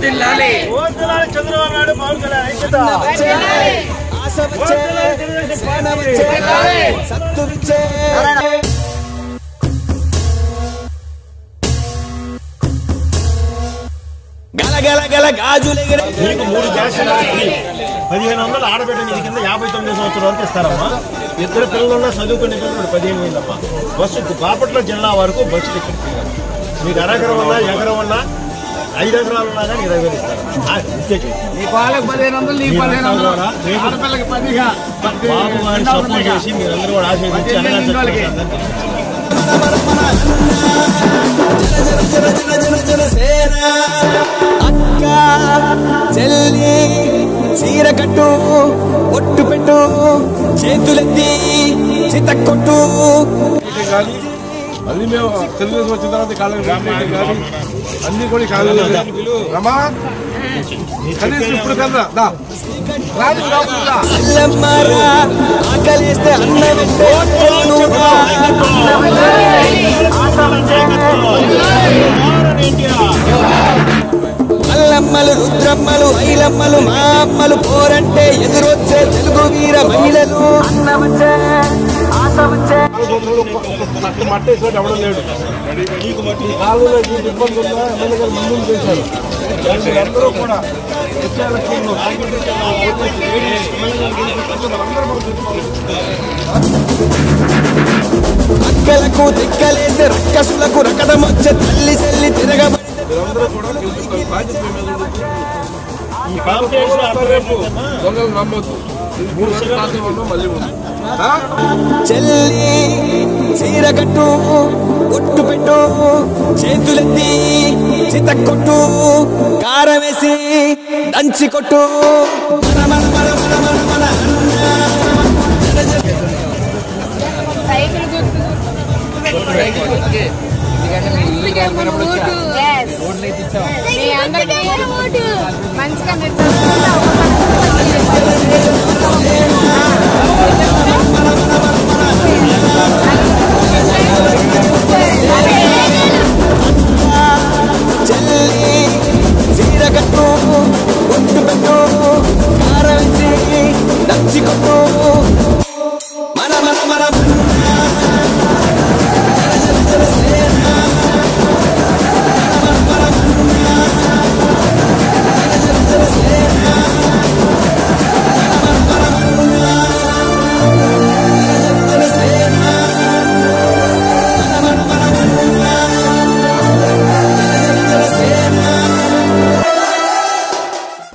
వర్ధిల్లాలి ఓటులాలి చంద్రబాబు నాయుడు పవన్ కళ్యాణ్ ఐక్యత ఆశ వచ్చే సేన వచ్చే సత్తు వచ్చే గల గల గల గాజులెగిరే మీకు మూడు గ్యాస్ సిలిండర్ ఫ్రీ పదిహేను వందలు ఆడబిడ్డ నిధి కింద యాభై తొమ్మిది సంవత్సరాల వరకు ఇస్తారమ్మా ఇద్దరు పిల్లలున్న చదువుకునే పిల్లలు పదిహేను వేలమ్మా బస్సు బాపట్ల జిల్లా వరకు బస్సు టికెట్ ఫ్రీ మీకు అరెకరం ఉన్నా ఎకరం ఉన్నా ఐదు ఎకరాలు ఉన్నా కానీ ఇరవై వేలు ఇస్తారు ఆ, ఇంతే చేయండి. ఈ పాలకు పదిహేను వందలు నీ మీ పదిహేను వందలు ద్వారా రేపు ఆడపిల్లకి పదిగా బాబు గారిని సపోర్ట్ చేసి మీరందరూ కూడా ఆశీర్వదించి అన్నగా చెప్తున్నారు జన జన జన జన సేన అక్క చెల్లి చీర కట్టు ఒట్టు పెట్టు చేతులెత్తి చితక్కొట్టు కానీ మళ్ళీ మేము తెలుగుదేశం వచ్చిన తర్వాత కాలేజ్ మీటింగ్ కానీ అన్ని కూడా కాలేజ్ రమా కనీసం ఇప్పుడు కన్నా దా. రాజు లోపలికి రా. అల్లమ్మరా ఆకలేస్తే అన్నమంటే నువ్వురా. అల్లమ్మలు రుద్రమ్మలు ఐలమ్మలు మా అమ్మలు పోరంటే ఎదురొచ్చే తెలుగు వీర మహిళలు అన్నవచ్చే ఆశ వచ్చే సంవత్సరాలు ఒక్క- ఒక్క మట్టి మట్టి వేసినట్టు ఎవడం లేడు ఈ కాలంలో ఈ ఇబ్బంది ఉందా ఎమ్మెల్యే గారు ముందు చేశారు అందరూ కూడా వచ్చే ఎలక్షన్లో అక్కలకు దిక్కలేస్తే రక్కసులకు రకటమొచ్చే తల్లి చెల్లి తిరగబడి మీరందరూ కూడా గెలుచుకోవాలి. బాధ్యత మీ మీద ఉంది. ఈ కాంపిటీషన్ రేపు రేపు దొంగలు నమ్మొద్దు ఇది మూడు రోజులు కాదు ఉండడం మళ్ళీ ఉంది ఆ? చెల్లి చీర కట్టు ఒట్టు పెట్టు చేతులెత్తి చితక్కొట్టు కారం వేసి దంచి కొట్టు మన మన మన మన మన మన